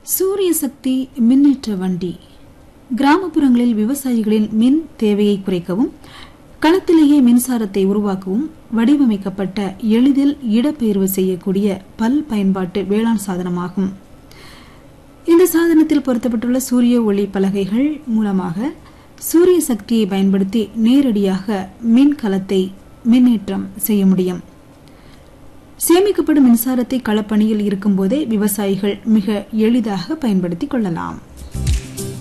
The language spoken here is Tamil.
சூரிய சக்தி மின்னேற்ற வண்டி கிராமப்புறங்களில் விவசாயிகளின் மின் தேவையை குறைக்கவும் களத்திலேயே மின்சாரத்தை உருவாக்கவும் வடிவமைக்கப்பட்ட எளிதில் இடப்பெயர்வு செய்யக்கூடிய பல் பயன்பாட்டு வேளாண் சாதனமாகும் இந்த சாதனத்தில் பொருத்தப்பட்டுள்ள சூரிய ஒளி பலகைகள் மூலமாக சூரிய சக்தியை பயன்படுத்தி நேரடியாக மின்கலத்தை மின்னேற்றம் செய்ய முடியும் சேமிக்கப்படும் மின்சாரத்தை களப்பணியில் இருக்கும்போதே விவசாயிகள் மிக எளிதாக பயன்படுத்திக் கொள்ளலாம்